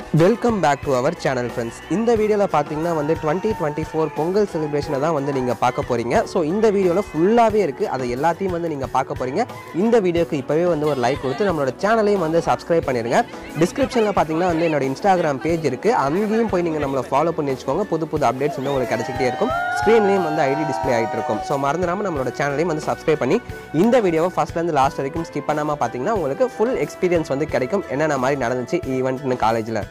Welcome back to our channel friends இந்த வீடியோவில் பார்த்தீங்கன்னா வந்து டுவெண்ட்டி டுவெண்ட்டி ஃபோர் பொங்கல் செலிப்ரேஷனை தான் வந்து நீங்கள் பார்க்க போகிறீங்க ஸோ இந்த வீடியோவில் ஃபுல்லாகவே இருக்குது அதை எல்லாத்தையும் வந்து நீங்கள் பார்க்க போகிறீங்க இந்த வீடியோக்கு இப்போவே வந்து ஒரு லைக் கொடுத்து நம்மளோட சேனலையும் வந்து சப்ஸ்கிரைப் பண்ணிடுங்க டிஸ்கிரிப்ஷனில் பார்த்தீங்கன்னா வந்து என்னோட இன்ஸ்டாகிராம் பேஜ் இருக்குது அங்கேயும் போய் நீங்கள் நம்மளை ஃபாலோ பண்ணி வச்சுக்கோங்க புது புது அப்டேட்ஸ் வந்து உங்களுக்கு கிடச்சிக்கிட்டே இருக்கும் ஸ்க்ரீன்லேயும் வந்து ஐடி டிஸ்ப்ளே ஆகிட்டு இருக்கும் ஸோ மறந்துடாமல் நம்மளோட சேனலையும் வந்து சப்ஸ்கிரைப் பண்ணி இந்த வீடியோவை ஃபஸ்ட்லேருந்து லாஸ்ட் வரைக்கும் ஸ்கிப் பண்ணாமல் பார்த்தீங்கன்னா உங்களுக்கு ஃபுல் எக்ஸ்பீரியன்ஸ் வந்து கிடைக்கும் என்னென்ன மாதிரி நடந்துச்சு ஈவெண்ட்னு காலேஜில்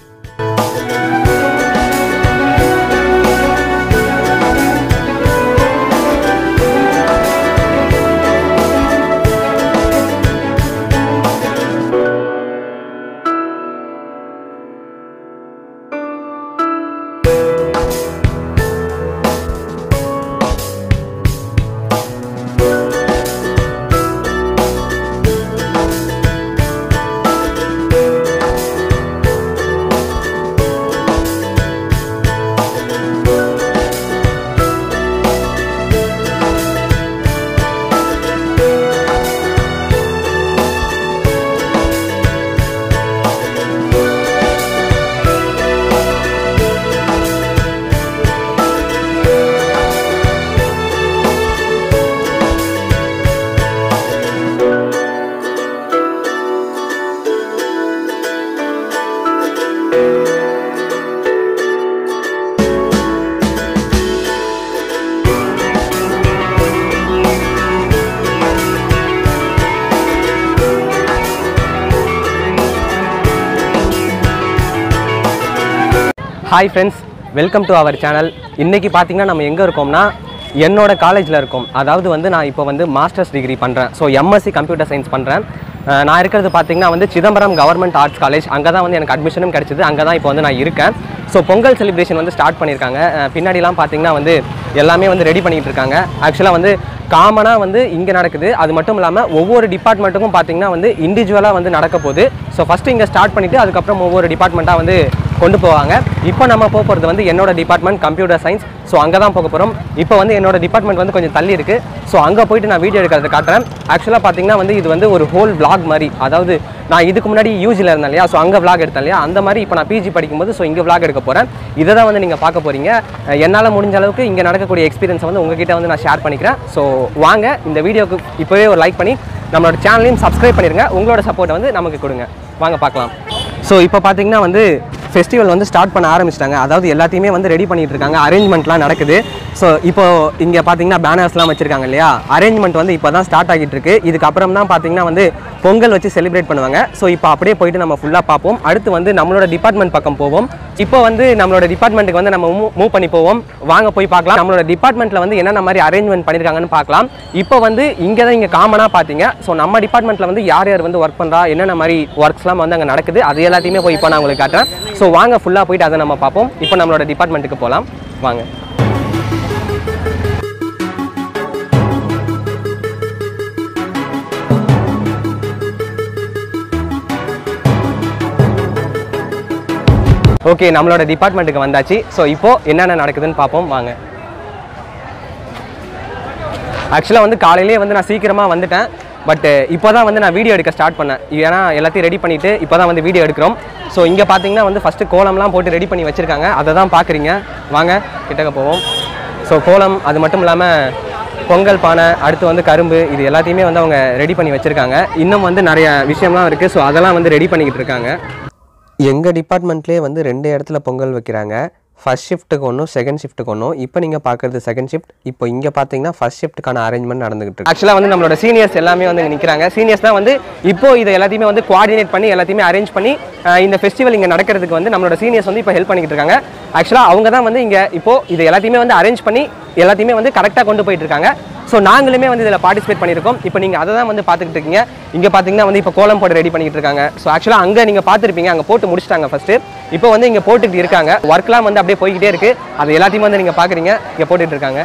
hi friends welcome to our channel இன்றைக்கி பார்த்தீங்கன்னா நம்ம எங்கே இருக்கோம்னா என்னோட காலேஜில் இருக்கோம் அதாவது வந்து நான் இப்போ வந்து மாஸ்டர்ஸ் டிகிரி பண்ணுறேன் ஸோ எம்எஸ்சி கம்ப்யூட்டர் சயின்ஸ் பண்ணுறேன் நான் இருக்கிறது பார்த்தீங்கன்னா வந்து சிதம்பரம் கவர்மெண்ட் ஆர்ட்ஸ் காலேஜ் அங்கே தான் வந்து எனக்கு அட்மிஷனும் கிடச்சிது அங்கே தான் இப்போ வந்து நான் இருக்கேன் ஸோ பொங்கல் செலிப்ரேஷன் வந்து ஸ்டார்ட் பண்ணியிருக்காங்க அஹ் பின்னாடிலாம் பார்த்தீங்கன்னா வந்து எல்லாமே வந்து ரெடி பண்ணிட்டு இருக்காங்க ஆக்சுவலாக வந்து காமனாக வந்து இங்கே நடக்குது அது மட்டும் இல்லாமல் ஒவ்வொரு டிபார்ட்மெண்ட்டுக்கும் பார்த்தீங்கன்னா வந்து இண்டிவிஜுவலாக வந்து நடக்க போகுது ஸோ ஃபஸ்ட்டு இங்கே ஸ்டார்ட் பண்ணிவிட்டு அதுக்கப்புறம் ஒவ்வொரு டிபார்ட்மெண்ட்டாக வந்து கொண்டு போவாங்க இப்போ நம்ம போக போகிறது வந்து என்னோட டிபார்ட்மெண்ட் கம்ப்யூட்டர் சயின்ஸ் ஸோ அங்கே தான் போக போகிறோம் இப்போ வந்து என்னோட டிபார்ட்மெண்ட் வந்து கொஞ்சம் தள்ளி இருக்குது ஸோ அங்கே போயிட்டு நான் வீடியோ எடுக்கிறத காட்டுறேன் ஆக்சுவலாக பார்த்தீங்கன்னா வந்து இது வந்து ஒரு ஹோல் vlog மாதிரி அதாவது நான் இதுக்கு முன்னாடி யூஜியில் இருந்தேன் இல்லையா ஸோ அங்கே vlog எடுத்தேன் இல்லையா அந்த மாதிரி இப்போ நான் பிஜி படிக்கும்போது ஸோ இங்கே vlog எடுக்க போகிறேன் இதை தான் வந்து நீங்கள் பார்க்க போகிறீங்க என்னால் முடிஞ்ச அளவுக்கு இங்கே நடக்கக்கூடிய எக்ஸ்பீரியன்ஸை வந்து உங்ககிட்ட வந்து நான் ஷேர் பண்ணிக்கிறேன் ஸோ வாங்க இந்த வீடியோக்கு இப்போவே ஒரு லைக் பண்ணி நம்மளோட சேனலையும் சப்ஸ்கிரைப் பண்ணிடுங்க உங்களோட சப்போர்ட்டை வந்து நமக்கு கொடுங்க வாங்க பார்க்கலாம் ஸோ இப்போ பார்த்தீங்கன்னா வந்து ஃபெஸ்டிவல் வந்து ஸ்டார்ட் பண்ண ஆரம்பிச்சிட்டாங்க அதாவது எல்லாத்தையுமே வந்து ரெடி பண்ணிட்டு இருக்காங்க அரேஞ்ச்மெண்ட்லாம் நடக்குது ஸோ இப்போ இங்கே பார்த்தீங்கன்னா பேனர்ஸ்லாம் வச்சிருக்காங்க இல்லையா அரேஞ்ச்மெண்ட் வந்து இப்போ தான் ஸ்டார்ட் ஆகிட்டு இருக்கு இதுக்கப்புறம் தான் பார்த்தீங்கன்னா வந்து பொங்கல் வச்சு செலிப்ரேட் பண்ணுவாங்க ஸோ இப்போ அப்படியே போயிட்டு நம்ம ஃபுல்லாக பார்ப்போம் அடுத்து வந்து நம்மளோட டிபார்ட்மெண்ட் பக்கம் போவோம் இப்போ வந்து நம்மளோட டிபார்ட்மெண்ட்டுக்கு வந்து நம்ம மூவ் பண்ணி போவோம் வாங்க போய் பார்க்கலாம் நம்மளோட டிபார்ட்மெண்ட்டில் வந்து என்னென்ன மாதிரி அரேஞ்ச்மெண்ட் பண்ணியிருக்காங்கன்னு பார்க்கலாம் இப்போ வந்து இங்கே தான் இங்கே காமனாக பார்த்தீங்க ஸோ நம்ம டிபார்ட்மெண்ட்டில் வந்து யார் யார் வந்து ஒர்க் பண்ணுறா என்னென்ன மாதிரி ஒர்க்ஸ்லாம் வந்து அங்கே நடக்குது அது எல்லாத்தையுமே போய் இப்போ நான் உங்களுக்கு காட்டுறேன் ஸோ வாங்க ஃபுல்லாக போயிட்டு அதை நம்ம பார்ப்போம் இப்போ நம்மளோட டிபார்ட்மெண்ட்டுக்கு போகலாம் வாங்க ஓகே நம்மளோட டிபார்ட்மெண்ட்டுக்கு வந்தாச்சு ஸோ இப்போ என்னென்ன நடக்குதுன்னு பார்ப்போம் வாங்க ஆக்சுவலாக வந்து காலையிலே வந்து நான் சீக்கிரமாக வந்துட்டேன் பட் இப்போ தான் வந்து நான் வீடியோ எடுக்க ஸ்டார்ட் பண்ணேன் ஏன்னா எல்லாத்தையும் ரெடி பண்ணிவிட்டு இப்போ தான் வந்து வீடியோ எடுக்கிறோம் ஸோ இங்கே பார்த்தீங்கன்னா வந்து ஃபஸ்ட்டு கோலம்லாம் போட்டு ரெடி பண்ணி வச்சுருக்காங்க அதை தான் பார்க்குறீங்க வாங்க கிட்டக்க போவோம் ஸோ கோலம் அது மட்டும் இல்லாமல் பொங்கல் பானை அடுத்து வந்து கரும்பு இது எல்லாத்தையுமே வந்து அவங்க ரெடி பண்ணி வச்சுருக்காங்க இன்னும் வந்து நிறைய விஷயம்லாம் இருக்குது ஸோ அதெல்லாம் வந்து ரெடி பண்ணிக்கிட்டு இருக்காங்க எங்கள் டிபார்ட்மெண்ட்லேயே வந்து ரெண்டு இடத்துல பொங்கல் வைக்கிறாங்க ஃபர்ஸ்ட் ஷிஃப்ட்டுக்கு ஒன்றும் செகண்ட் ஷிஃப்ட்டுக்கு ஒன்றும் இப்போ நீங்கள் பார்க்குறது செகண்ட் ஷிஃப்ட் இப்போ இங்கே பார்த்தீங்கன்னா ஃபர்ஸ்ட் ஷிஃப்ட்டுக்கான அரேஞ்ச்மெண்ட் நடந்துகிட்டு இருக்கு ஆக்சுவலாக வந்து நம்மளோட சீனியர்ஸ் எல்லாமே வந்து நிற்கிறாங்க சீனியர்ஸ் தான் வந்து இப்போ இதை எல்லாத்தையுமே வந்து கோஆர்டினேட் பண்ணி எல்லாத்தையுமே அரேஞ்ச் பண்ணி அஹ், இந்த ஃபெஸ்டிவல் இங்கே நடக்கிறதுக்கு வந்து நம்மளோட சீனியர்ஸ் வந்து இப்போ ஹெல்ப் பண்ணிக்கிட்டு இருக்காங்க ஆக்சுவலாக அவங்க தான் வந்து இங்கே இப்போ இது எல்லாத்தையுமே வந்து அரேஞ்ச் பண்ணி எல்லாத்தையுமே வந்து கரெக்டாக கொண்டு போயிட்டு இருக்காங்க ஸோ நாங்களுமே வந்து இதில் பார்ட்டிசிபேட் பண்ணியிருக்கோம் இப்போ நீங்கள் அதை தான் வந்து பார்த்துக்கிட்டு இருக்கீங்க இங்கே பார்த்தீங்கன்னா வந்து இப்போ கோலம் போட்டு ரெடி பண்ணிட்டு இருக்காங்க ஸோ ஆக்சுவலாக அங்கே நீங்கள் பார்த்துருப்பீங்க அங்கே போட்டு முடிச்சிட்டாங்க ஃபஸ்ட்டு இப்போ வந்து இங்கே போட்டுக்கிட்டு இருக்காங்க ஒர்க்லாம் வந்து அப்படியே போய்கிட்டே இருக்கு அது எல்லாத்தையுமே வந்து நீங்கள் பார்க்குறீங்க இங்கே போட்டுட்டு இருக்காங்க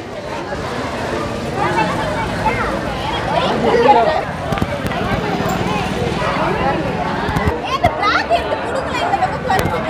இந்த பிளாக் எடுத்து கொடுக்கல இந்த பக்கம் பறிச்சுட்டு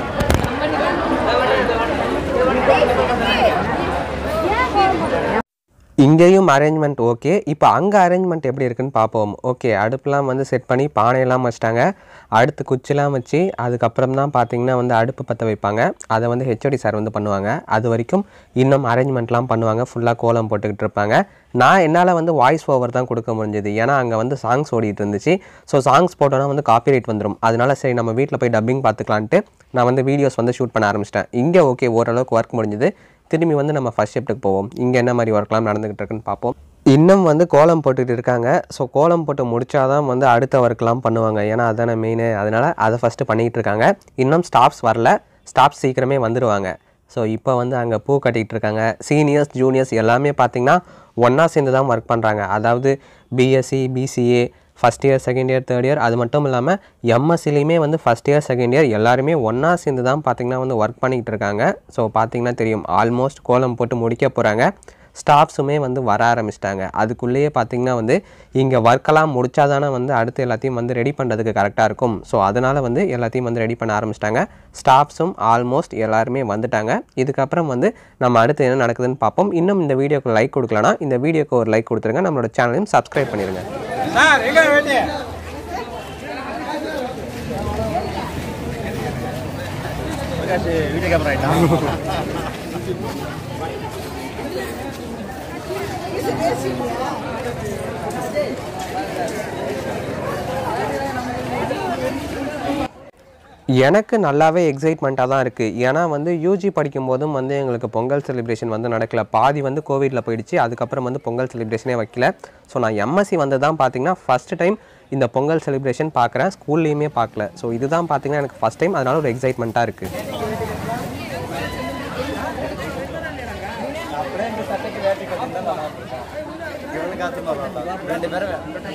இங்கேயும் அரேஞ்ச்மெண்ட் ஓகே இப்போ அங்கே அரேஞ்ச்மெண்ட் எப்படி இருக்குன்னு பார்ப்போம் ஓகே அடுப்புலாம் வந்து செட் பண்ணி பானையெல்லாம் வச்சிட்டாங்க அடுத்து குச்சிலாம் வச்சு அதுக்கப்புறம் தான் பார்த்தீங்கன்னா வந்து அடுப்பு பற்ற வைப்பாங்க அதை வந்து ஹெச்ஓடி சார் வந்து பண்ணுவாங்க அது வரைக்கும் இன்னும் அரேஞ்ச்மெண்ட்லாம் பண்ணுவாங்க ஃபுல்லாக கோலம் போட்டுக்கிட்டு இருப்பாங்க நான் என்னால் வந்து வாய்ஸ் ஓவர் தான் கொடுக்க முடிஞ்சது ஏன்னா அங்கே வந்து சாங்ஸ் ஓடிட்டு இருந்துச்சு ஸோ சாங்ஸ் போட்டோன்னா வந்து காப்பிரைட் வந்துடும் அதனால சரி நம்ம வீட்டில் போய் டப்பிங் பார்த்துக்கலான்ட்டு நான் வந்து வீடியோஸ் வந்து ஷூட் பண்ண ஆரம்பிச்சிட்டேன் இங்கே ஓகே ஓரளவுக்கு ஒர்க் முடிஞ்சது திரும்பி வந்து நம்ம ஃபஸ்ட் ஷிஃப்ட்டுக்கு போவோம் இங்கே என்ன மாதிரி ஒர்க்லாம் நடந்துகிட்டு இருக்குன்னு பார்ப்போம் இன்னும் வந்து கோலம் போட்டுட்டு இருக்காங்க ஸோ கோலம் போட்டு முடிச்சாதான் வந்து அடுத்த ஒர்க்லாம் பண்ணுவாங்க ஏன்னா அதானே மெயின் அதனால் அதை ஃபஸ்ட்டு பண்ணிகிட்டு இருக்காங்க இன்னும் ஸ்டாஃப்ஸ் வரல ஸ்டாஃப்ஸ் சீக்கிரமே வந்துடுவாங்க ஸோ இப்போ வந்து அங்கே பூ கட்டிகிட்டு இருக்காங்க சீனியர்ஸ் ஜூனியர்ஸ் எல்லாமே பார்த்திங்கன்னா ஒன்றா சேர்ந்து தான் ஒர்க் பண்ணுறாங்க அதாவது BSc BCA first year second year third year அது மட்டும் இல்லாமல் எம்எஸ்சிலையுமே வந்து ஃபஸ்ட் இயர் செகண்ட் இயர் எல்லாருமே ஒன்றா சேர்ந்து தான் பார்த்திங்கன்னா வந்து ஒர்க் பண்ணிகிட்டு இருக்காங்க ஸோ பார்த்திங்கன்னா தெரியும் ஆல்மோஸ்ட் கோலம் போட்டு முடிக்க போகிறாங்க ஸ்டாஃப்ஸுமே வந்து வர ஆரம்பிச்சிட்டாங்க அதுக்குள்ளேயே பார்த்திங்கன்னா வந்து இங்கே ஒர்க்கெல்லாம் முடிச்சாதானே வந்து அடுத்து எல்லாத்தையும் வந்து ரெடி பண்ணுறதுக்கு கரெக்டாக இருக்கும் ஸோ அதனால் வந்து எல்லாத்தையும் வந்து ரெடி பண்ண ஆரம்பிச்சிட்டாங்க ஸ்டாஃப்ஸும் ஆல்மோஸ்ட் எல்லாருமே வந்துட்டாங்க இதுக்கப்புறம் வந்து நம்ம அடுத்து என்ன நடக்குதுன்னு பார்ப்போம் இன்னும் இந்த வீடியோக்கு லைக் கொடுக்கலனா இந்த வீடியோக்கு ஒரு லைக் கொடுத்துருங்க நம்மளோட சேனலையும் சப்ஸ்கிரைப் பண்ணிடுங்க சார் எங்க வேண்டிய வீடியோ கேமரா ஆயிட்டா எனக்கு நல்லாவே எக்ஸைட்மெண்ட்டாக தான் இருக்குது ஏன்னா வந்து யூஜி படிக்கும் போதும் வந்து எங்களுக்கு பொங்கல் செலிப்ரேஷன் வந்து நடக்கல பாதி வந்து கோவிடில் போயிடுச்சு அதுக்கப்புறம் வந்து பொங்கல் செலிப்ரேஷனே வைக்கல ஸோ நான் எம்எஸ்சி வந்து தான் பார்த்தீங்கன்னா ஃபஸ்ட் டைம் இந்த பொங்கல் செலிப்ரேஷன் பார்க்குறேன் ஸ்கூல்லையுமே பார்க்கல ஸோ இதுதான் பார்த்தீங்கன்னா எனக்கு ஃபஸ்ட் டைம் அதனால ஒரு எக்ஸைட்மெண்ட்டாக இருக்குது ரெண்டு பேரும்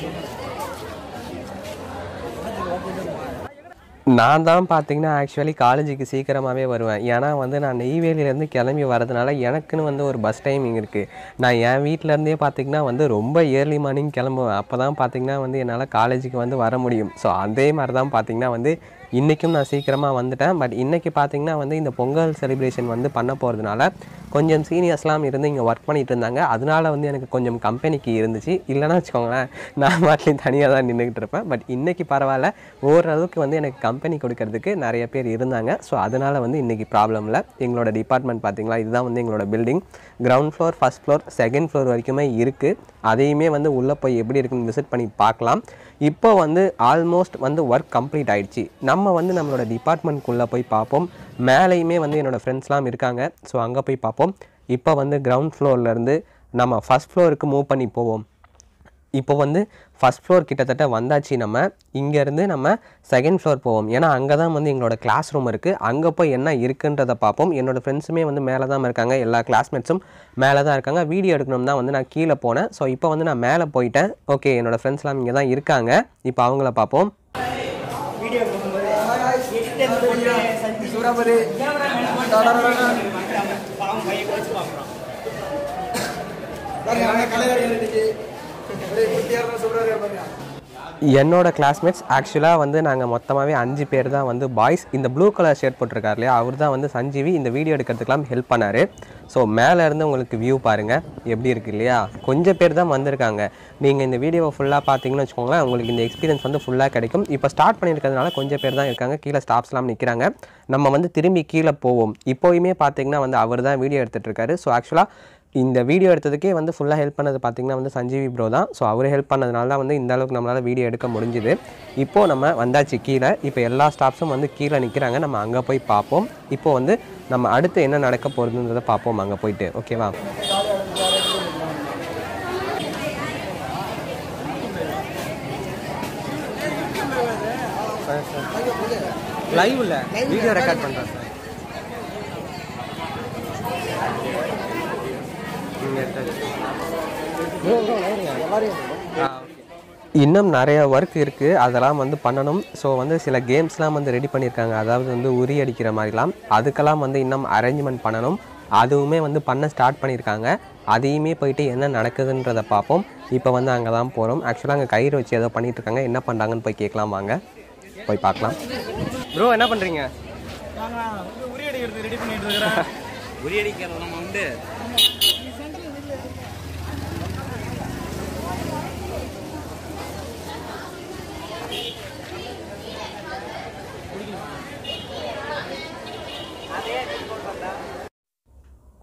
நான் தான் பார்த்தீங்கன்னா ஆக்சுவலி காலேஜுக்கு சீக்கிரமாகவே வருவேன் ஏன்னா வந்து நான் நெய்வேலியிலேருந்து கிளம்பி வரதுனால எனக்குன்னு வந்து ஒரு பஸ் டைமிங் இருக்குது நான் என் வீட்டிலேருந்தே பார்த்தீங்கன்னா வந்து ரொம்ப ஏர்லி மார்னிங் கிளம்புவேன் அப்போ தான் பார்த்தீங்கன்னா வந்து என்னால் காலேஜுக்கு வந்து வர முடியும் ஸோ அதே மாதிரி தான் பார்த்தீங்கன்னா வந்து இன்றைக்கும் நான் சீக்கிரமாக வந்துட்டேன் பட் இன்றைக்கி பார்த்தீங்கன்னா வந்து இந்த பொங்கல் செலிப்ரேஷன் வந்து பண்ண போகிறதுனால கொஞ்சம் சீனியர்ஸ்லாம் இருந்து இங்கே ஒர்க் பண்ணிட்டு இருந்தாங்க அதனால வந்து எனக்கு கொஞ்சம் கம்பெனிக்கு இருந்துச்சு இல்லைன்னா வச்சுக்கோங்களேன் நான் மாட்டிலையும் தனியாக தான் நின்றுக்கிட்டு இருப்பேன் பட் இன்றைக்கி பரவாயில்ல ஓரளவுக்கு வந்து எனக்கு கம்பெனி கொடுக்கறதுக்கு நிறைய பேர் இருந்தாங்க ஸோ அதனால் வந்து இன்றைக்கி ப்ராப்ளம் இல்லை எங்களோட டிபார்ட்மெண்ட் பார்த்தீங்களா இதுதான் வந்து எங்களோட building ground floor first floor second floor வரைக்குமே இருக்குது அதையுமே வந்து உள்ளே போய் எப்படி இருக்குன்னு விசிட் பண்ணி பார்க்கலாம் இப்போ வந்து ஆல்மோஸ்ட் வந்து ஒர்க் கம்ப்ளீட் ஆயிடுச்சு நம்ம வந்து நம்மளோட டிபார்ட்மெண்ட்குள்ளே போய் பார்ப்போம் மேலேயுமே வந்து என்னோடய ஃப்ரெண்ட்ஸ்லாம் இருக்காங்க ஸோ அங்கே போய் பார்ப்போம் இப்போ வந்து கிரவுண்ட் ஃப்ளோர்லேருந்து நம்ம ஃபஸ்ட் ஃப்ளோருக்கு மூவ் பண்ணி போவோம் இப்போ வந்து ஃபஸ்ட் ஃப்ளோர் கிட்டத்தட்ட வந்தாச்சு நம்ம இங்கேருந்து நம்ம செகண்ட் ஃப்ளோர் போவோம் ஏன்னா அங்கே தான் வந்து எங்களோட கிளாஸ் ரூம் இருக்குது அங்கே போய் என்ன இருக்குன்றதை பார்ப்போம் என்னோட ஃப்ரெண்ட்ஸுமே வந்து மேலே தான் இருக்காங்க எல்லா கிளாஸ்மேட்ஸும் மேலே தான் இருக்காங்க வீடியோ எடுக்கணும் தான் வந்து நான் கீழே போனேன் ஸோ இப்போ வந்து நான் மேலே போயிட்டேன் ஓகே என்னோட ஃப்ரெண்ட்ஸ்லாம் இங்கே தான் இருக்காங்க இப்போ அவங்கள பார்ப்போம் என்னோட கிளாஸ்மேட்ஸ் ஆக்சுவலாக வந்து நாங்கள் மொத்தமாகவே அஞ்சு பேர் தான் வந்து பாய்ஸ் இந்த ப்ளூ கலர் ஷர்ட் போட்டிருக்காரு இல்லையா அவர் தான் வந்து சஞ்சீவி இந்த வீடியோ எடுக்கிறதுக்கெலாம் ஹெல்ப் பண்ணார் ஸோ மேலே இருந்து உங்களுக்கு வியூ பாருங்கள் எப்படி இருக்கு இல்லையா கொஞ்சம் பேர் தான் வந்திருக்காங்க நீங்கள் இந்த வீடியோவை ஃபுல்லாக பார்த்தீங்கன்னு வச்சுக்கோங்களேன் உங்களுக்கு இந்த எக்ஸ்பீரியன்ஸ் வந்து ஃபுல்லாக கிடைக்கும் இப்போ ஸ்டார்ட் பண்ணியிருக்கிறதுனால கொஞ்சம் பேர் தான் இருக்காங்க கீழே ஸ்டாஃப்ஸ்லாம் நிற்கிறாங்க நம்ம வந்து திரும்பி கீழே போவோம் இப்போயுமே பார்த்தீங்கன்னா வந்து அவர் தான் வீடியோ எடுத்துகிட்டு இருக்காரு ஸோ ஆக்சுவலாக இந்த வீடியோ எடுத்ததுக்கே வந்து ஃபுல்லாக ஹெல்ப் பண்ணது பார்த்தீங்கன்னா வந்து சஞ்சீவி ப்ரோ தான் ஸோ அவர் ஹெல்ப் பண்ணதுனால தான் வந்து இந்த அளவுக்கு நம்மளால் வீடியோ எடுக்க முடிஞ்சுது இப்போது நம்ம வந்தாச்சு கீழே இப்போ எல்லா ஸ்டாஃப்ஸும் வந்து கீழே நிற்கிறாங்க நம்ம அங்கே போய் பார்ப்போம் இப்போ வந்து நம்ம அடுத்து என்ன நடக்க போகிறதுன்றதை பார்ப்போம் அங்கே போயிட்டு ஓகேவா லைவ்ல வீடியோ ரெக்கார்ட் பண்ணுறேன் சார் இன்னும் நிறைய ஒர்க் இருக்குது அதெல்லாம் வந்து பண்ணணும் ஸோ வந்து சில கேம்ஸ்லாம் வந்து ரெடி பண்ணியிருக்காங்க அதாவது வந்து உரி அடிக்கிற மாதிரிலாம் அதுக்கெல்லாம் வந்து இன்னும் அரேஞ்ச்மெண்ட் பண்ணணும் அதுவுமே வந்து பண்ண ஸ்டார்ட் பண்ணியிருக்காங்க அதையுமே போயிட்டு என்ன நடக்குதுன்றதை பார்ப்போம் இப்போ வந்து அங்கே தான் போகிறோம் ஆக்சுவலாக அங்கே கயிறு வச்சு ஏதோ பண்ணிட்டு இருக்காங்க என்ன பண்ணுறாங்கன்னு போய் கேட்கலாம் வாங்க போய் பார்க்கலாம் ப்ரோ என்ன பண்ணுறீங்க உரி அடிக்கிறது ரெடி பண்ணிட்டு இருக்கிறேன் உரி அடிக்கிறது நம்ம உண்டு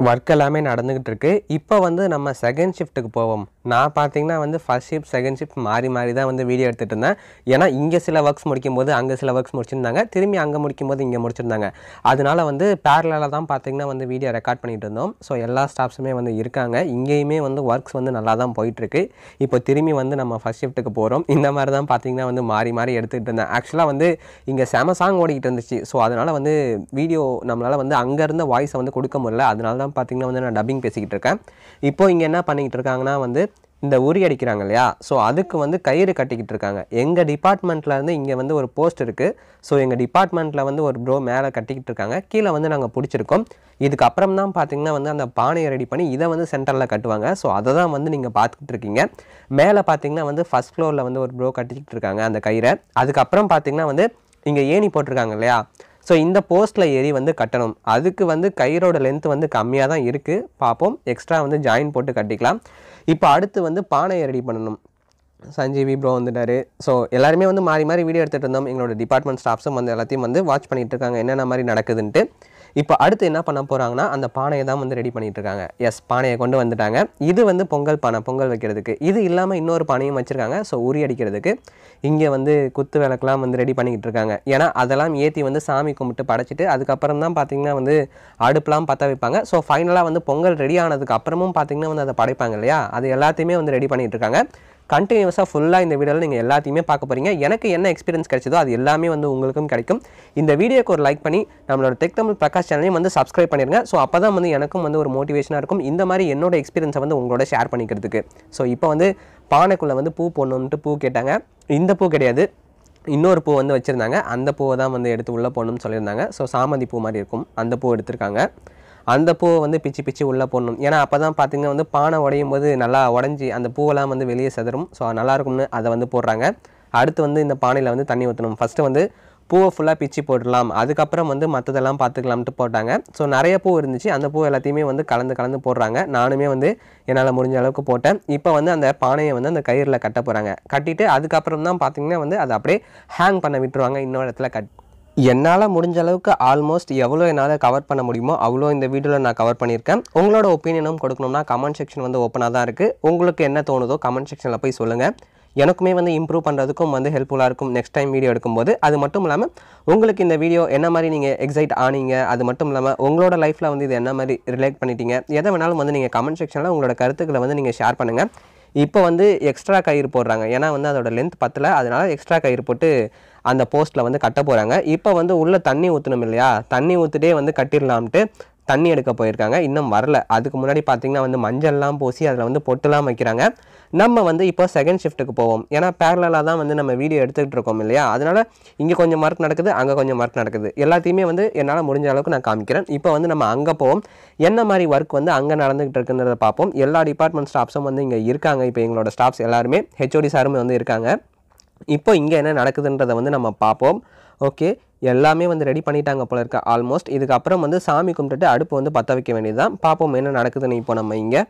ஒர்க் எல்லாமே நடந்துக்கிட்டு இருக்கு இப்போ வந்து நம்ம செகண்ட் ஷிஃப்ட்டுக்கு போவோம் நான் பார்த்தீங்கன்னா வந்து ஃபர்ஸ்ட் ஷிஃப்ட் செகண்ட் ஷிஃப்ட் மாறி மாறி தான் வந்து வீடியோ எடுத்துகிட்டு இருந்தேன் ஏன்னா இங்கே சில ஒர்க்ஸ் முடிக்கும் போது அங்கே சில ஒர்க்ஸ் முடிச்சிருந்தாங்க திரும்பி அங்கே முடிக்கும் போது இங்கே முடிச்சிருந்தாங்க அதனால வந்து பேரலாக தான் பார்த்தீங்கன்னா வந்து வீடியோ ரெக்கார்ட் பண்ணிட்டு இருந்தோம் ஸோ எல்லா ஸ்டாஃப்ஸுமே வந்து இருக்காங்க இங்கேயுமே வந்து ஒர்க்ஸ் வந்து நல்லா தான் போயிட்டுருக்கு இப்போ திரும்பி வந்து நம்ம ஃபர்ஸ்ட் ஷிஃப்ட்டுக்கு போகிறோம் இந்த மாதிரி தான் பார்த்தீங்கன்னா வந்து மாறி மாறி எடுத்துகிட்டு இருந்தேன் ஆக்சுவலாக வந்து இங்கே செம சாங் ஓடிக்கிட்டு இருந்துச்சு ஸோ அதனால் வந்து வீடியோ நம்மளால் வந்து அங்கே இருந்த வாய்ஸை வந்து கொடுக்க முடியல அதனால தான் பார்த்தீங்கன்னா வந்து நான் டப்பிங் பேசிக்கிட்டு இருக்கேன் இப்போ இங்கே என்ன பண்ணிக்கிட்டு இருக்காங்கன்னா வந்து இந்த உரி அடிக்கிறாங்க இல்லையா ஸோ அதுக்கு வந்து கயிறு கட்டிக்கிட்டு இருக்காங்க எங்கள் டிபார்ட்மெண்ட்டில் இருந்து இங்கே வந்து ஒரு போஸ்ட் இருக்குது ஸோ எங்கள் டிபார்ட்மெண்ட்டில் வந்து ஒரு ப்ரோ மேலே கட்டிக்கிட்டு இருக்காங்க கீழே வந்து நாங்கள் பிடிச்சிருக்கோம் இதுக்கப்புறம் தான் பார்த்தீங்கன்னா வந்து அந்த பானையை ரெடி பண்ணி இதை வந்து சென்டரில் கட்டுவாங்க ஸோ அதை தான் வந்து நீங்கள் பார்த்துக்கிட்டு இருக்கீங்க மேலே பார்த்தீங்கன்னா வந்து ஃபஸ்ட் ஃப்ளோரில் வந்து ஒரு ப்ரோ கட்டிக்கிட்டு இருக்காங்க அந்த கயிறை அதுக்கப்புறம் பார்த்தீங்கன்னா வந்து இங்கே ஏணி போட்டிருக்காங்க இல்லையா ஸோ இந்த போஸ்ட்டில் ஏறி வந்து கட்டணும் அதுக்கு வந்து கயிறோட லென்த் வந்து கம்மியாக தான் இருக்குது பார்ப்போம் எக்ஸ்ட்ரா வந்து ஜாயின் போட்டு கட்டிக்கலாம் இப்போ அடுத்து வந்து பானையை ரெடி பண்ணணும் சஞ்சீவி ப்ரோ வந்துட்டாரு ஸோ எல்லாருமே வந்து மாறி மாறி வீடியோ எடுத்துகிட்டு இருந்தோம் எங்களோட டிபார்ட்மெண்ட் ஸ்டாஃப்ஸும் வந்து எல்லாத்தையும் வந்து வாட்ச் பண்ணிட்டு இருக்காங்க என்னென்ன மாதிரி நடக்குதுன்ட்டு இப்போ அடுத்து என்ன பண்ண போகிறாங்கன்னா அந்த பானையை தான் வந்து ரெடி பண்ணிட்டு இருக்காங்க எஸ் பானையை கொண்டு வந்துட்டாங்க இது வந்து பொங்கல் பானை பொங்கல் வைக்கிறதுக்கு இது இல்லாமல் இன்னொரு பானையும் வச்சுருக்காங்க ஸோ உரி அடிக்கிறதுக்கு இங்கே வந்து குத்து விளக்கெலாம் வந்து ரெடி பண்ணிக்கிட்டு இருக்காங்க ஏன்னா அதெல்லாம் ஏற்றி வந்து சாமி கும்பிட்டு படைச்சிட்டு அதுக்கப்புறம் தான் பார்த்தீங்கன்னா வந்து அடுப்புலாம் பற்ற வைப்பாங்க ஸோ ஃபைனலாக வந்து பொங்கல் ரெடி ஆனதுக்கு அப்புறமும் பார்த்தீங்கன்னா வந்து அதை படைப்பாங்க இல்லையா அது எல்லாத்தையுமே வந்து ரெடி பண்ணிட்டு இருக்காங்க கண்டினியூஸாக ஃபுல்லாக இந்த வீடியோவில் நீங்கள் எல்லாத்தையுமே பார்க்க போகிறீங்க எனக்கு என்ன எக்ஸ்பீரியன்ஸ் கிடைச்சதோ அது எல்லாமே வந்து உங்களுக்கும் கிடைக்கும் இந்த வீடியோக்கு ஒரு லைக் பண்ணி நம்மளோட டெக் தமிழ் பிரகாஷ் சேனலையும் வந்து சப்ஸ்கிரைப் பண்ணிருங்க ஸோ அப்போ தான் வந்து எனக்கும் வந்து ஒரு மோட்டிவேஷனாக இருக்கும் இந்த மாதிரி என்னோட எக்ஸ்பீரியன்ஸை வந்து உங்களோட ஷேர் பண்ணிக்கிறதுக்கு ஸோ இப்போ வந்து பானைக்குள்ளே வந்து பூ போடணுன்ட்டு பூ கேட்டாங்க இந்த பூ கிடையாது இன்னொரு பூ வந்து வச்சுருந்தாங்க அந்த பூவை தான் வந்து எடுத்து உள்ளே போடணும்னு சொல்லியிருந்தாங்க ஸோ சாமந்தி பூ மாதிரி இருக்கும் அந்த பூ எடுத்திருக்காங்க அந்த பூவை வந்து பிச்சு பிச்சு உள்ளே போடணும் ஏன்னா அப்போ தான் பார்த்தீங்கன்னா வந்து பானை உடையும் போது நல்லா உடஞ்சி அந்த பூவெல்லாம் வந்து வெளியே செதறும் ஸோ நல்லா இருக்கும்னு அதை வந்து போடுறாங்க அடுத்து வந்து இந்த பானையில் வந்து தண்ணி ஊற்றணும் ஃபஸ்ட்டு வந்து பூவை ஃபுல்லாக பிச்சு போட்டுடலாம் அதுக்கப்புறம் வந்து மற்றதெல்லாம் பார்த்துக்கலாம்ட்டு போட்டாங்க ஸோ நிறைய பூ இருந்துச்சு அந்த பூ எல்லாத்தையுமே வந்து கலந்து கலந்து போடுறாங்க நானுமே வந்து என்னால் முடிஞ்ச அளவுக்கு போட்டேன் இப்போ வந்து அந்த பானையை வந்து அந்த கயிறில் கட்ட போகிறாங்க கட்டிட்டு அதுக்கப்புறம் தான் பார்த்தீங்கன்னா வந்து அதை அப்படியே ஹேங் பண்ண விட்டுருவாங்க இன்னொரு இடத்துல கட் என்னால் முடிஞ்ச அளவுக்கு ஆல்மோஸ்ட் எவ்வளோ என்னால் கவர் பண்ண முடியுமோ அவ்வளோ இந்த வீடியோவில் நான் கவர் பண்ணியிருக்கேன் உங்களோட ஒப்பீனியனும் கொடுக்கணும்னா கமெண்ட் செக்ஷன் வந்து ஓப்பனாக தான் இருக்குது உங்களுக்கு என்ன தோணுதோ கமெண்ட் செக்ஷனில் போய் சொல்லுங்கள் எனக்குமே வந்து இம்ப்ரூவ் பண்ணுறதுக்கும் வந்து ஹெல்ப்ஃபுல்லாக இருக்கும் நெக்ஸ்ட் டைம் வீடியோ எடுக்கும்போது அது மட்டும் இல்லாமல் உங்களுக்கு இந்த வீடியோ என்ன மாதிரி நீங்கள் எக்ஸைட் ஆனீங்க அது மட்டும் இல்லாமல் உங்களோட லைஃப்பில் வந்து இது என்ன மாதிரி ரிலேட் பண்ணிட்டீங்க எதை வேணாலும் வந்து நீங்கள் கமெண்ட் செக்ஷனில் உங்களோட கருத்துக்களை வந்து நீங்கள் ஷேர் பண்ணுங்கள் இப்போ வந்து எக்ஸ்ட்ரா கயிறு போடுறாங்க ஏன்னா வந்து அதோட லென்த் பத்தல அதனால எக்ஸ்ட்ரா கயிறு போட்டு அந்த போஸ்ட்டில் வந்து கட்ட போகிறாங்க இப்போ வந்து உள்ளே தண்ணி ஊற்றணும் இல்லையா தண்ணி ஊற்றிட்டே வந்து கட்டிடலாம்ட்டு தண்ணி எடுக்க போயிருக்காங்க இன்னும் வரல அதுக்கு முன்னாடி பார்த்தீங்கன்னா வந்து மஞ்சள்லாம் பூசி அதில் வந்து பொட்டுலாம் வைக்கிறாங்க நம்ம வந்து இப்போ செகண்ட் ஷிஃப்ட்டுக்கு போவோம் ஏன்னா பேரலாக தான் வந்து நம்ம வீடியோ எடுத்துக்கிட்டு இருக்கோம் இல்லையா அதனால இங்கே கொஞ்சம் ஒர்க் நடக்குது அங்கே கொஞ்சம் ஒர்க் நடக்குது எல்லாத்தையுமே வந்து என்னால் முடிஞ்ச அளவுக்கு நான் காமிக்கிறேன் இப்போ வந்து நம்ம அங்கே போவோம் என்ன மாதிரி ஒர்க் வந்து அங்கே நடந்துகிட்டு இருக்குன்றதை பார்ப்போம் எல்லா டிபார்ட்மெண்ட் ஸ்டாஃப்ஸும் வந்து இங்கே இருக்காங்க இப்போ எங்களோட ஸ்டாஃப்ஸ் எல்லாருமே ஹெச்ஓடி சாருமே வந்து இருக்காங்க இப்போ இங்கே என்ன நடக்குதுன்றதை வந்து நம்ம பார்ப்போம் ஓகே எல்லாமே வந்து ரெடி பண்ணிட்டாங்க போல இருக்க ஆல்மோஸ்ட் இதுக்கப்புறம் வந்து சாமி கும்பிட்டுட்டு அடுப்பு வந்து பற்ற வைக்க வேண்டியதுதான் பார்ப்போம் என்ன நடக்குதுன்னு இப்போ நம்ம இங்கே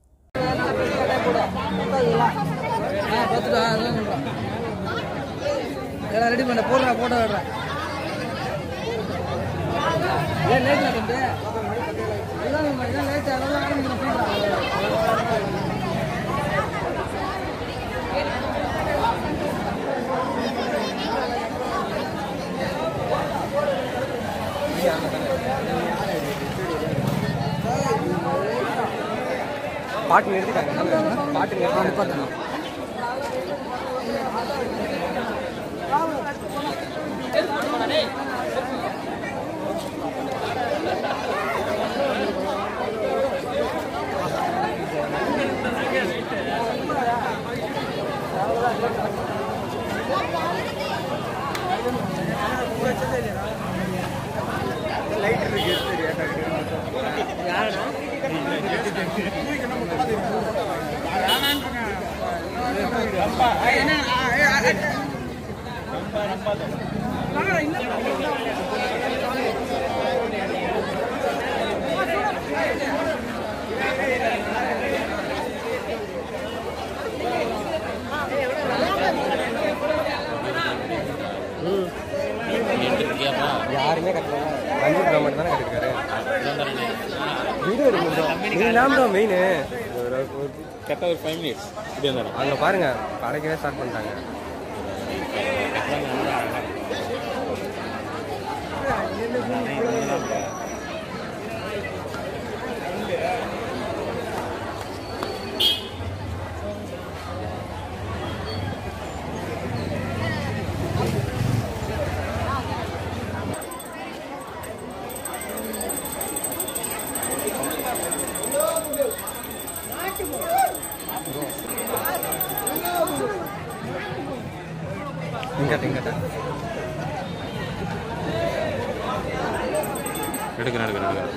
எல்லாம் ரெடி பண்ண போடுறா போட்டோ விடுறேன் ஏன் லேட்ல தம்பி எல்லாம் லேட் ஆகலாம் ஆரம்பிக்கணும் பாட்டு நிறுத்திட்டாங்க பாட்டு நிறுத்திட்டாங்க யாருமே கட்டல ரஞ்சித் ப்ரோ மட்டும் தானே கட்டிருக்காரு வீடியோ எடுக்கணும் நீ தான் ப்ரோ மெயின் கரெக்டாக ஒரு ஃபைவ் மினிட்ஸ் இப்படி இருந்தாலும் அங்கே பாருங்க படைக்கவே ஸ்டார்ட் பண்ணிட்டாங்க இங்கட்ட இங்கட்ட எடுக்கிறேன் எடுக்கிறேன் எடுக்கிறேன்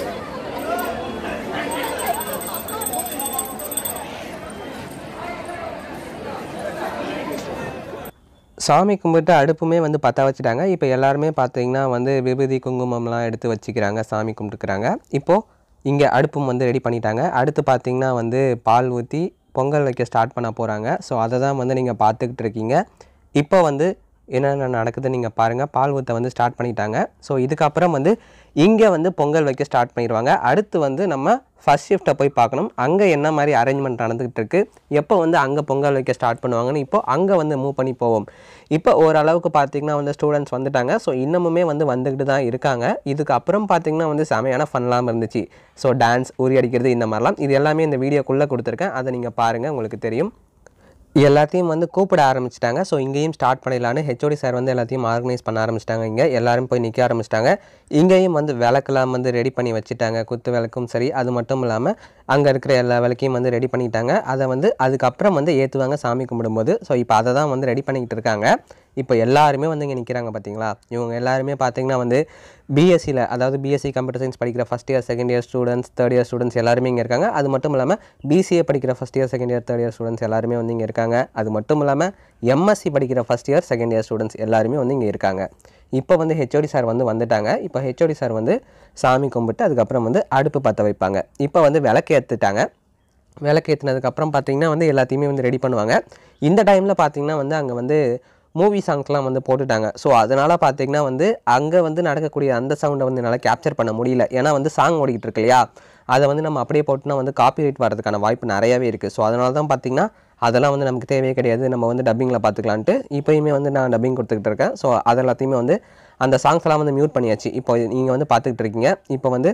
சாமி கும்பிட்டு அடுப்புமே வந்து பற்ற வச்சுட்டாங்க இப்போ எல்லாருமே பார்த்தீங்கன்னா வந்து விபூதி குங்குமம்லாம் எடுத்து வச்சுக்கிறாங்க சாமி கும்பிட்டுக்கிறாங்க இப்போது இங்கே அடுப்பும் வந்து ரெடி பண்ணிட்டாங்க அடுத்து பார்த்தீங்கன்னா வந்து பால் ஊற்றி பொங்கல் வைக்க ஸ்டார்ட் பண்ண போகிறாங்க ஸோ அதை தான் வந்து நீங்கள் பார்த்துக்கிட்டு இருக்கீங்க இப்போ வந்து என்னென்ன நடக்குதுன்னு நீங்கள் பாருங்கள் பால் ஊற்ற வந்து ஸ்டார்ட் பண்ணிட்டாங்க ஸோ இதுக்கப்புறம் வந்து இங்கே வந்து பொங்கல் வைக்க ஸ்டார்ட் பண்ணிடுவாங்க அடுத்து வந்து நம்ம ஃபஸ்ட் ஷிஃப்ட்டை போய் பார்க்கணும் அங்கே என்ன மாதிரி அரேஞ்ச்மெண்ட் நடந்துகிட்டு இருக்கு எப்போ வந்து அங்கே பொங்கல் வைக்க ஸ்டார்ட் பண்ணுவாங்கன்னு இப்போ அங்கே வந்து மூவ் பண்ணி போவோம் இப்போ ஓரளவுக்கு பார்த்தீங்கன்னா வந்து ஸ்டூடெண்ட்ஸ் வந்துட்டாங்க ஸோ இன்னமுமே வந்து வந்துக்கிட்டு தான் இருக்காங்க இதுக்கப்புறம் பார்த்தீங்கன்னா வந்து செமையான ஃபன்லாம் இருந்துச்சு ஸோ டான்ஸ் உரி அடிக்கிறது இந்த மாதிரிலாம் இது எல்லாமே இந்த வீடியோக்குள்ளே கொடுத்துருக்கேன் அதை நீங்கள் பாருங்கள் உங்களுக்கு தெரியும் எல்லாத்தையும் வந்து கூப்பிட ஆரம்பிச்சிட்டாங்க ஸோ இங்கேயும் ஸ்டார்ட் பண்ணிடலான்னு ஹெச்ஓடி சார் வந்து எல்லாத்தையும் ஆர்கனைஸ் பண்ண ஆரம்பிச்சிட்டாங்க இங்கே எல்லாரும் போய் நிற்க ஆரம்பிச்சிட்டாங்க இங்கேயும் வந்து விளக்கெல்லாம் வந்து ரெடி பண்ணி வச்சுட்டாங்க குத்து விளக்கும் சரி அது மட்டும் இல்லாமல் அங்கே இருக்கிற எல்லா விளக்கையும் வந்து ரெடி பண்ணிட்டாங்க அதை வந்து அதுக்கப்புறம் வந்து ஏற்றுவாங்க சாமி கும்பிடும்போது ஸோ இப்போ அதை தான் வந்து ரெடி பண்ணிக்கிட்டு இருக்காங்க இப்போ எல்லாருமே வந்து இங்கே நிற்கிறாங்க பார்த்தீங்களா இவங்க எல்லாருமே பார்த்தீங்கன்னா வந்து பிஎஸ்சியில் அதாவது பிஎஸ்சி கம்ப்யூட்டர் சயின்ஸ் படிக்கிற first year second year students third year students எல்லாருமே இங்கே இருக்காங்க அது மட்டும் இல்லாமல் பிசிஏ படிக்கிற first year second year third year students எல்லாருமே வந்து இங்கே இருக்காங்க அது மட்டும் இல்லாமல் எம்எஸ்சி படிக்கிற first year second year students எல்லாருமே வந்து இங்கே இருக்காங்க இப்போ வந்து ஹெச்ஓடி சார் வந்து வந்துட்டாங்க இப்போ ஹெச்ஓடி சார் வந்து சாமி கும்பிட்டு அதுக்கப்புறம் வந்து அடுப்பு பற்ற வைப்பாங்க இப்போ வந்து விளக்கு ஏற்றுட்டாங்க விளக்கு ஏற்றினதுக்கப்புறம் பார்த்தீங்கன்னா வந்து எல்லாத்தையுமே வந்து ரெடி பண்ணுவாங்க இந்த டைமில் பார்த்தீங்கன்னா வந்து அங்கே வந்து மூவி சாங்ஸ்லாம் வந்து போட்டுட்டாங்க ஸோ அதனால் பார்த்தீங்கன்னா வந்து அங்கே வந்து நடக்கக்கூடிய அந்த சவுண்டை வந்து என்னால் கேப்சர் பண்ண முடியல ஏன்னா வந்து சாங் ஓடிக்கிட்டு இருக்கு இல்லையா அதை வந்து நம்ம அப்படியே போட்டுனா வந்து காப்பிரைட் வரதுக்கான வாய்ப்பு நிறையவே இருக்குது ஸோ அதனால தான் பார்த்தீங்கன்னா அதெல்லாம் வந்து நமக்கு தேவையே கிடையாது நம்ம வந்து டப்பிங்கில் பார்த்துக்கலான்ட்டு இப்போயுமே வந்து நான் டப்பிங் கொடுத்துக்கிட்டு இருக்கேன் ஸோ அது எல்லாத்தையுமே வந்து அந்த சாங்ஸ் எல்லாம் வந்து மியூட் பண்ணியாச்சு இப்போ நீங்கள் வந்து பார்த்துக்கிட்டு இருக்கீங்க இப்போ வந்து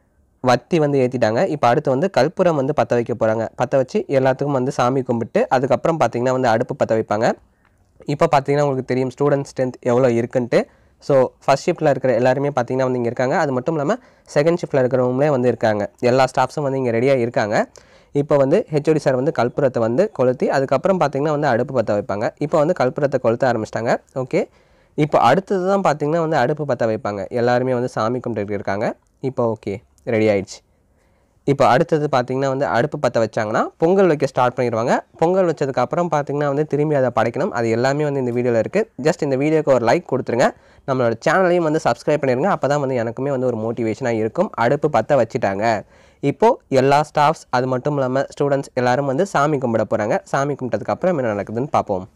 வத்தி வந்து ஏற்றிட்டாங்க இப்போ அடுத்து வந்து கற்பூரம் வந்து பற்ற வைக்க போகிறாங்க பற்ற வச்சு எல்லாத்துக்கும் வந்து சாமி கும்பிட்டு அதுக்கப்புறம் பார்த்தீங்கன்னா வந்து அடுப்பு பற்ற வைப்பாங்க இப்போ பார்த்தீங்கன்னா உங்களுக்கு தெரியும் ஸ்டூடெண்ட் ஸ்ட்ரென்த் எவ்வளோ இருக்குன்ட்டு ஸோ ஃபஸ்ட் ஷிஃப்ட்டில் இருக்கிற எல்லாருமே பார்த்தீங்கன்னா வந்து இங்கே இருக்காங்க அது மட்டும் இல்லாமல் செகண்ட் ஷிஃப்ட்டில் இருக்கிறவங்களே வந்து இருக்காங்க எல்லா ஸ்டாஃப்ஸும் வந்து இங்கே ரெடியாக இருக்காங்க இப்போ வந்து ஹெச்ஓடி சார் வந்து கற்பூரத்தை வந்து கொளுத்தி அதுக்கப்புறம் பார்த்தீங்கன்னா வந்து அடுப்பு பற்ற வைப்பாங்க இப்போ வந்து கற்பூரத்தை கொளுத்த ஆரம்பிச்சிட்டாங்க ஓகே இப்போ அடுத்தது தான் பார்த்தீங்கன்னா வந்து அடுப்பு பற்ற வைப்பாங்க எல்லாருமே வந்து சாமி கும்பிட்டு இருக்காங்க இப்போ ஓகே ரெடி ஆயிடுச்சு இப்போ அடுத்தது பார்த்தீங்கன்னா வந்து அடுப்பு பற்ற வச்சாங்கன்னா பொங்கல் வைக்க ஸ்டார்ட் பண்ணிடுவாங்க பொங்கல் வச்சதுக்கு அப்புறம் பார்த்தீங்கன்னா வந்து திரும்பி அதை படைக்கணும் அது எல்லாமே வந்து இந்த வீடியோவில் இருக்குது ஜஸ்ட் இந்த வீடியோக்கு ஒரு லைக் கொடுத்துருங்க நம்மளோட சேனலையும் வந்து சப்ஸ்கிரைப் பண்ணிடுங்க அப்போ தான் வந்து எனக்குமே வந்து ஒரு மோட்டிவேஷனாக இருக்கும் அடுப்பு பற்ற வச்சுட்டாங்க இப்போது எல்லா ஸ்டாஃப்ஸ் அது மட்டும் இல்லாமல் ஸ்டூடெண்ட்ஸ் எல்லாரும் வந்து சாமி கும்பிட போகிறாங்க சாமி கும்பிட்டதுக்கு அப்புறம் என்ன நடக்குதுன்னு பார்ப்போம்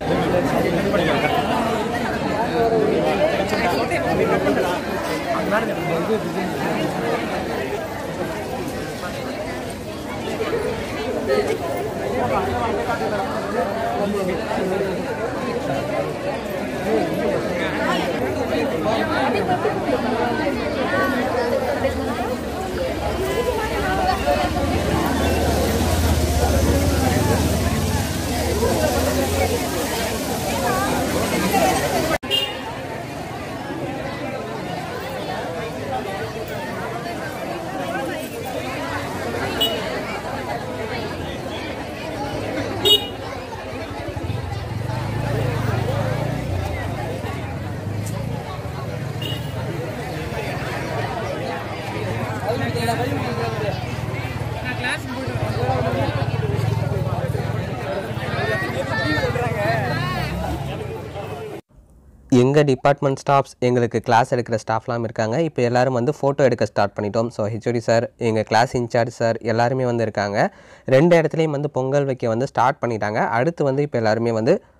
எங்கள் டிபார்ட்மெண்ட் ஸ்டாஃப்ஸ் எங்களுக்கு கிளாஸ் எடுக்கிற ஸ்டாஃப்லாம் இருக்காங்க இப்போ எல்லாரும் வந்து ஃபோட்டோ எடுக்க ஸ்டார்ட் பண்ணிட்டோம் ஸோ ஹெச்ஓடி சார் எங்கள் கிளாஸ் இன்சார்ஜ் சார் எல்லாருமே வந்து இருக்காங்க ரெண்டு இடத்துலையும் வந்து பொங்கல் வைக்க வந்து ஸ்டார்ட் பண்ணிட்டாங்க அடுத்து வந்து இப்போ எல்லாருமே வந்து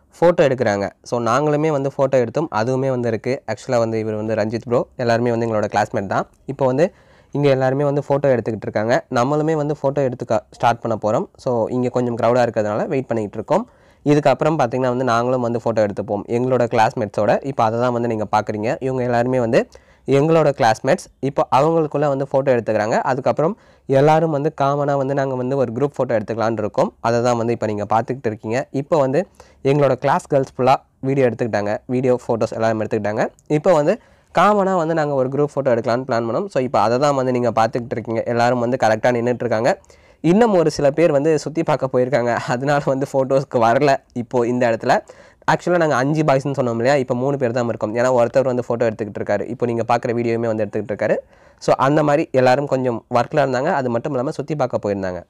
ஃபோட்டோ எடுக்கிறாங்க ஸோ நாங்களுமே வந்து ஃபோட்டோ எடுத்தோம் அதுவுமே வந்து இருக்குது ஆக்சுவலாக வந்து இவர் வந்து ரஞ்சித் ப்ரோ எல்லாருமே வந்து எங்களோட கிளாஸ்மேட் தான் இப்போ வந்து இங்கே எல்லாருமே வந்து ஃபோட்டோ எடுத்துக்கிட்டு இருக்காங்க நம்மளுமே வந்து ஃபோட்டோ எடுத்துக்க ஸ்டார்ட் பண்ண போகிறோம் ஸோ இங்கே கொஞ்சம் க்ரௌடாக இருக்கிறதுனால வெயிட் பண்ணிகிட்டு இருக்கோம் இதுக்கப்புறம் பார்த்தீங்கன்னா வந்து நாங்களும் வந்து ஃபோட்டோ எடுத்துப்போம் எங்களோட கிளாஸ்மேட்ஸோட இப்போ அதை தான் வந்து நீங்கள் பார்க்குறீங்க இவங்க எல்லாருமே வந்து எங்களோட கிளாஸ்மேட்ஸ் இப்போ அவங்களுக்குள்ளே வந்து ஃபோட்டோ எடுத்துக்கிறாங்க அதுக்கப்புறம் எல்லாரும் வந்து காமனாக வந்து நாங்கள் வந்து ஒரு குரூப் ஃபோட்டோ எடுத்துக்கலான்னு இருக்கோம் அதை தான் வந்து இப்போ நீங்கள் பார்த்துக்கிட்டு இருக்கீங்க இப்போ வந்து எங்களோட கிளாஸ் கேர்ள்ஸ் ஃபுல்லாக வீடியோ எடுத்துக்கிட்டாங்க வீடியோ ஃபோட்டோஸ் எல்லாரும் எடுத்துக்கிட்டாங்க இப்போ வந்து காமனாக வந்து நாங்கள் ஒரு குரூப் ஃபோட்டோ எடுக்கலாம்னு பிளான் பண்ணோம் ஸோ இப்போ அதை தான் வந்து நீங்கள் பார்த்துக்கிட்டு இருக்கீங்க எல்லாரும் வந்து கரெக்டாக நின்றுட்டுருக்காங்க இன்னும் ஒரு சில பேர் வந்து சுற்றி பார்க்க போயிருக்காங்க அதனால வந்து ஃபோட்டோஸ்க்கு வரல இப்போது இந்த இடத்துல ஆக்சுவலாக நாங்கள் அஞ்சு பாய்ஸ்னு சொன்னோம் இல்லையா இப்போ மூணு பேர் தான் இருக்கோம் ஏன்னா ஒருத்தர் வந்து ஃபோட்டோ எடுத்துக்கிட்டு இருக்காரு இப்போ நீங்கள் பார்க்குற வீடியோவுமே வந்து எடுத்துக்கிட்டு இருக்காரு ஸோ அந்த மாதிரி எல்லாரும் கொஞ்சம் ஒர்க்கில் இருந்தாங்க அது மட்டும் இல்லாமல் சுற்றி பார்க்க போயிருந்தாங்க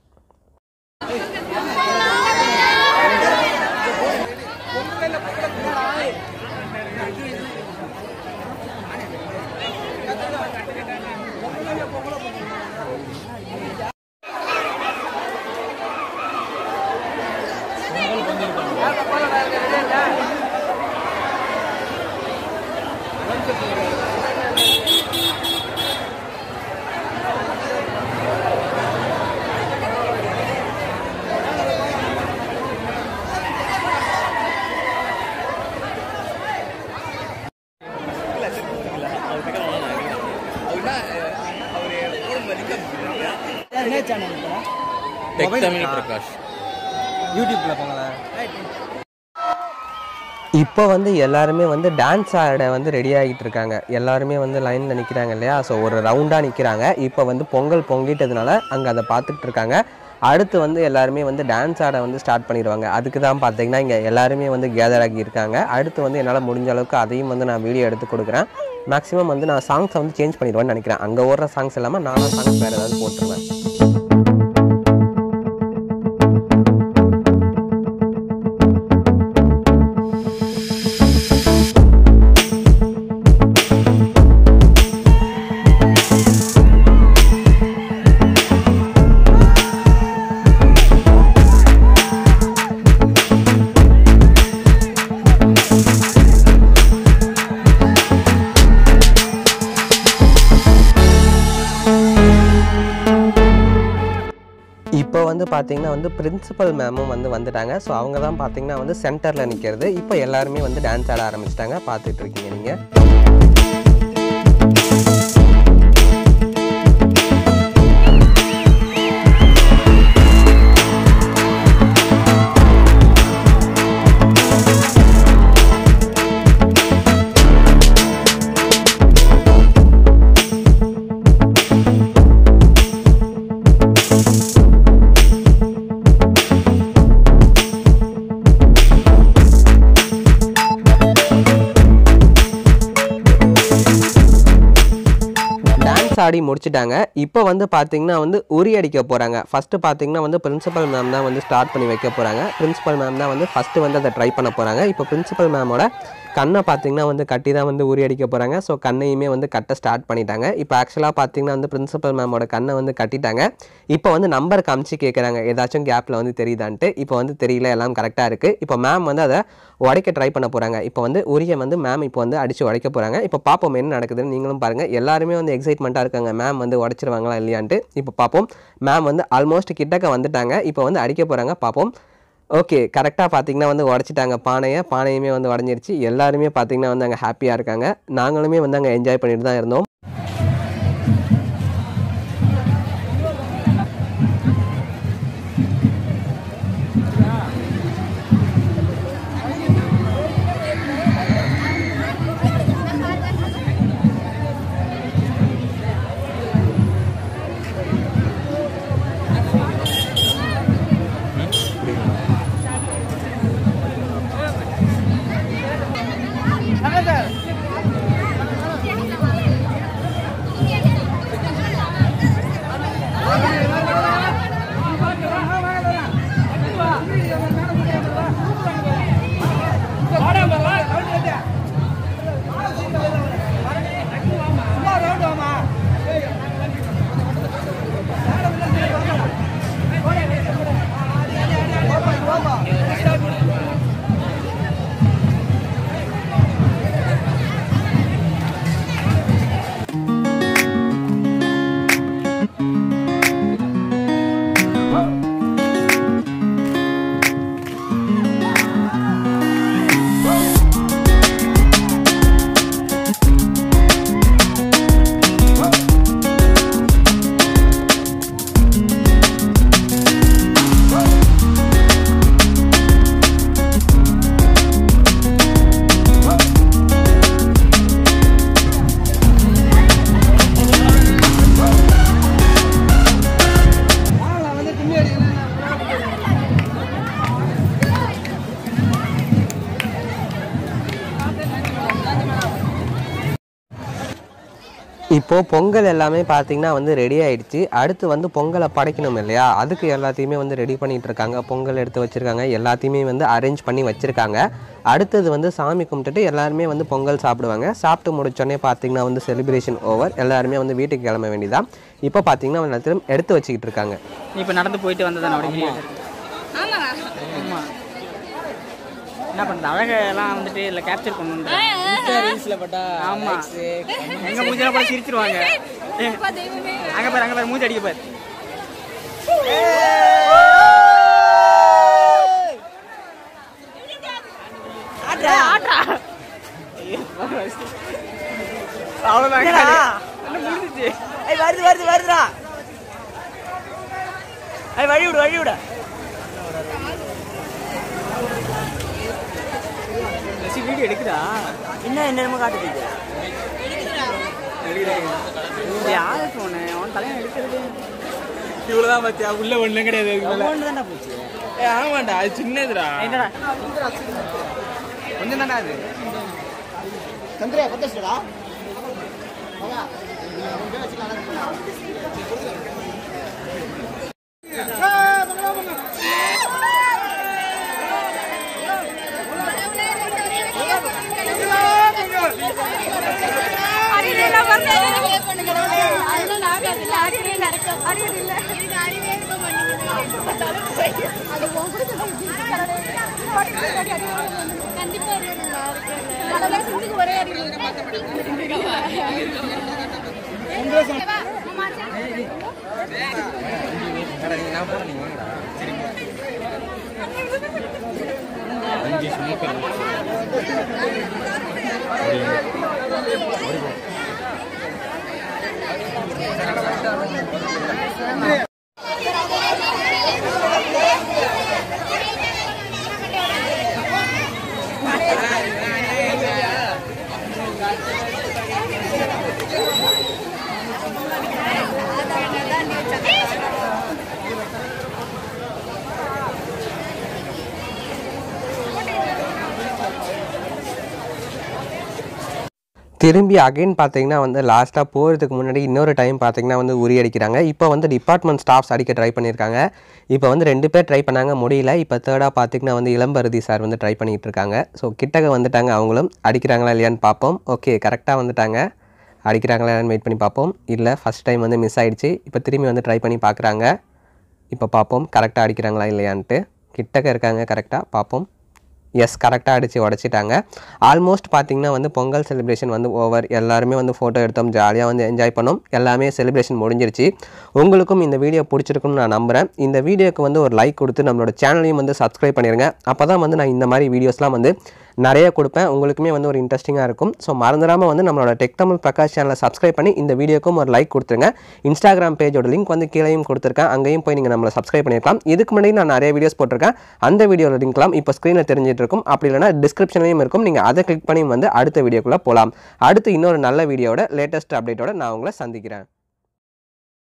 என்ன சேனல் டெக் தமிழ் பிரகாஷ் யூடியூப்பில் போங்களேன் இப்போ வந்து எல்லாருமே வந்து டான்ஸ் ஆட வந்து ரெடி ஆகிட்டு இருக்காங்க எல்லாருமே வந்து லைனில் நிற்கிறாங்க இல்லையா ஸோ ஒரு ரவுண்டாக நிற்கிறாங்க இப்போ வந்து பொங்கல் பொங்கிட்டதுனால அங்கே அதை பார்த்துட்டு இருக்காங்க அடுத்து வந்து எல்லாருமே வந்து டான்ஸ் ஆட வந்து ஸ்டார்ட் பண்ணிடுவாங்க அதுக்கு தான் பார்த்தீங்கன்னா இங்கே எல்லாருமே வந்து கேதர் ஆகி இருக்காங்க அடுத்து வந்து என்னால் முடிஞ்ச அளவுக்கு அதையும் வந்து நான் வீடியோ எடுத்து கொடுக்குறேன் மேக்ஸிமம் வந்து நான் சாங்ஸை வந்து சேஞ்ச் பண்ணிடுவேன்னு நினைக்கிறேன் அங்கே ஓடுற சாங்ஸ் இல்லாமல் நானும் சாங்ஸ் வேறு ஏதாவது போட்டுருவேன் இப்போ வந்து பார்த்தீங்கன்னா வந்து பிரின்சிபல் மேமும் வந்து வந்துட்டாங்க ஸோ அவங்க தான் பார்த்தீங்கன்னா வந்து சென்டரில் நிற்கிறது இப்போ எல்லாருமே வந்து டான்ஸ் ஆட ஆரம்பிச்சிட்டாங்க பார்த்துட்டு இருக்கீங்க நீங்கள் டான்ஸ் ஆடி முடிச்சிட்டாங்க இப்போ வந்து பார்த்தீங்கன்னா வந்து உரி அடிக்க போகிறாங்க ஃபஸ்ட்டு பார்த்தீங்கன்னா வந்து பிரின்சிபல் மேம் தான் வந்து ஸ்டார்ட் பண்ணி வைக்க போகிறாங்க பிரின்சிபல் மேம் தான் வந்து ஃபஸ்ட்டு வந்து அதை ட்ரை பண்ண போகிறாங்க இப்போ பிரின்சிபல் மேமோட கண்ணை பார்த்தீங்கன்னா வந்து கட்டி தான் வந்து உரி அடிக்க போகிறாங்க ஸோ கண்ணையுமே வந்து கட்ட ஸ்டார்ட் பண்ணிட்டாங்க இப்போ ஆக்சுவலாக பார்த்தீங்கன்னா வந்து பிரின்சிபல் மேமோட கண்ணை வந்து கட்டிட்டாங்க இப்போ வந்து நம்பர் காமிச்சு கேட்குறாங்க ஏதாச்சும் கேப்பில் வந்து தெரியுதான்ட்டு இப்போ வந்து தெரியல எல்லாம் கரெக்டாக இருக்குது இப்போ மேம் வந்து அதை உடைக்க ட்ரை பண்ண போகிறாங்க இப்போ வந்து உரிய வந்து மேம் இப்போ வந்து அடித்து உடைக்க போகிறாங்க இப்போ பார்ப்போம் என்ன நடக்குதுன்னு நீங்களும் பாருங்கள் எல்லாருமே வந்து எக்ஸைட்மெண்ட்டாக இருக்காங்க மேம் வந்து உடைச்சிருவாங்களா இல்லையான்ட்டு இப்போ பார்ப்போம் மேம் வந்து ஆல்மோஸ்ட் கிட்டக்க வந்துட்டாங்க இப்போ வந்து அடிக்க போகிறாங்க பார்ப்போம் ஓகே கரெக்டாக பார்த்தீங்கன்னா வந்து உடச்சிட்டாங்க பானையை பானையுமே வந்து உடஞ்சிருச்சு எல்லாருமே பார்த்தீங்கன்னா வந்து அங்கே ஹாப்பியாக இருக்காங்க நாங்களுமே வந்து அங்கே என்ஜாய் பண்ணிட்டு தான் இருந்தோம் இப்போது பொங்கல் எல்லாமே பார்த்தீங்கன்னா வந்து ரெடி ஆயிடுச்சு அடுத்து வந்து பொங்கலை படைக்கணும் இல்லையா அதுக்கு எல்லாத்தையுமே வந்து ரெடி பண்ணிட்டு இருக்காங்க பொங்கல் எடுத்து வச்சுருக்காங்க எல்லாத்தையுமே வந்து அரேஞ்ச் பண்ணி வச்சுருக்காங்க அடுத்தது வந்து சாமி கும்பிட்டுட்டு எல்லாருமே வந்து பொங்கல் சாப்பிடுவாங்க சாப்பிட்டு முடிச்சோடனே பார்த்தீங்கன்னா வந்து செலிப்ரேஷன் ஓவர் எல்லாருமே வந்து வீட்டுக்கு கிளம்ப வேண்டியதான் இப்போ பார்த்தீங்கன்னா எல்லாத்தையும் எடுத்து வச்சுக்கிட்டு இருக்காங்க நீ இப்போ நடந்து போயிட்டு வந்ததானே அப்படி ஆமா ஆமா என்ன பண்ணுறது அழகெல்லாம் வந்துட்டு இல்லை கேப்சர் பண்ணுன்ற ரீல்ஸ்ல பட்டா ஆமா எங்க மூஞ்சில போய் சிரிச்சிருவாங்க அப்பா தெய்வமே அங்க பாரு அங்க பாரு மூஞ்சி அடிக்க பாரு ஆட்ரா ஆட்ரா அவ்வளோதான் என்ன முடிஞ்சிச்சு ஐய் வருது வருது வருதுடா ஐய் வழி விடு வழி விடு வீடியோ எடுக்குதா இன்னும் என்னென்னமோ காட்டுது யாரு போனேன் அவன் தலையை எடுக்கிறது இவ்வளவுதான் பாத்தியா உள்ள ஒண்ணும் கிடையாது இதுக்கு மேல. ஒன்று தானே போச்சு ஏய், ஆமாண்டா அது சின்னதுடா என்னடா கொஞ்சம் தானே அது அறிவு என்ன பண்ணு அதெல்லாம் நாகாது இல்ல அறிவே நடக்கும் அறிவு இல்ல இது அறிவே இருக்க மாட்டேங்குது அது உங்களுக்கு கண்டிப்பா அதெல்லாம் சிந்துக்கு ஒரே அறிவு திரும்பி அகைன் பார்த்தீங்கன்னா வந்து லாஸ்ட்டாக போகிறதுக்கு முன்னாடி இன்னொரு டைம் பார்த்தீங்கன்னா வந்து உரி அடிக்கிறாங்க இப்போ வந்து டிபார்ட்மெண்ட் ஸ்டாஃப்ஸ் அடிக்க ட்ரை பண்ணியிருக்காங்க இப்போ வந்து ரெண்டு பேர் ட்ரை பண்ணாங்க முடியல இப்போ தேர்டாக பார்த்தீங்கன்னா வந்து இளம்பருதி சார் வந்து ட்ரை பண்ணிகிட்டு இருக்காங்க ஸோ கிட்டக்க வந்துட்டாங்க அவங்களும் அடிக்கிறாங்களா இல்லையான்னு பார்ப்போம் ஓகே கரெக்டாக வந்துட்டாங்க அடிக்கிறாங்களா இல்லையான்னு வெயிட் பண்ணி பார்ப்போம் இல்லை ஃபஸ்ட் டைம் வந்து மிஸ் ஆயிடுச்சு இப்போ திரும்பி வந்து ட்ரை பண்ணி பார்க்குறாங்க இப்போ பார்ப்போம் கரெக்டாக அடிக்கிறாங்களா இல்லையான்ட்டு கிட்டக்க இருக்காங்க கரெக்டாக பார்ப்போம் எஸ் கரெக்டாக அடித்து உடச்சிட்டாங்க ஆல்மோஸ்ட் பார்த்தீங்கன்னா வந்து பொங்கல் செலிப்ரேஷன் வந்து ஓவர் எல்லாருமே வந்து ஃபோட்டோ எடுத்தோம் ஜாலியாக வந்து என்ஜாய் பண்ணோம் எல்லாமே செலிப்ரேஷன் முடிஞ்சிருச்சு உங்களுக்கும் இந்த வீடியோ பிடிச்சிருக்குன்னு நான் நம்புகிறேன் இந்த வீடியோக்கு வந்து ஒரு லைக் கொடுத்து நம்மளோட சேனலையும் வந்து சப்ஸ்கிரைப் பண்ணிடுங்க அப்போ தான் வந்து நான் இந்த மாதிரி வீடியோஸ்லாம் வந்து நிறைய கொடுப்பேன் உங்களுக்குமே வந்து ஒரு இன்ட்ரெஸ்டிங்காக இருக்கும் ஸோ மறந்துடாமல் வந்து நம்மளோட டெக் தமிழ் பிரகாஷ் சேனலை சப்ஸ்கிரைப் பண்ணி இந்த வீடியோக்கும் ஒரு லைக் கொடுத்துருங்க இன்ஸ்டாகிராம் பேஜோட லிங்க் வந்து கீழேயும் கொடுத்துருக்கேன் அங்கேயும் போய் நீங்கள் நம்மளை சப்ஸ்கிரைப் பண்ணியிருக்கலாம் இதுக்கு முன்னாடி நான் நிறைய வீடியோஸ் போட்டிருக்கேன் அந்த வீடியோட லிங்க்லாம் இப்போ ஸ்க்ரீனில் தெரிஞ்சிட்டு இருக்கும் அப்படி இல்லைனா டிஸ்கிரிப்ஷன்லையும் இருக்கும் நீங்கள் அதை கிளிக் பண்ணி வந்து அடுத்த வீடியோக்குள்ளே போகலாம் அடுத்து இன்னொரு நல்ல வீடியோட லேட்டஸ்ட் அப்டேட்டோட நான் உங்களை சந்திக்கிறேன்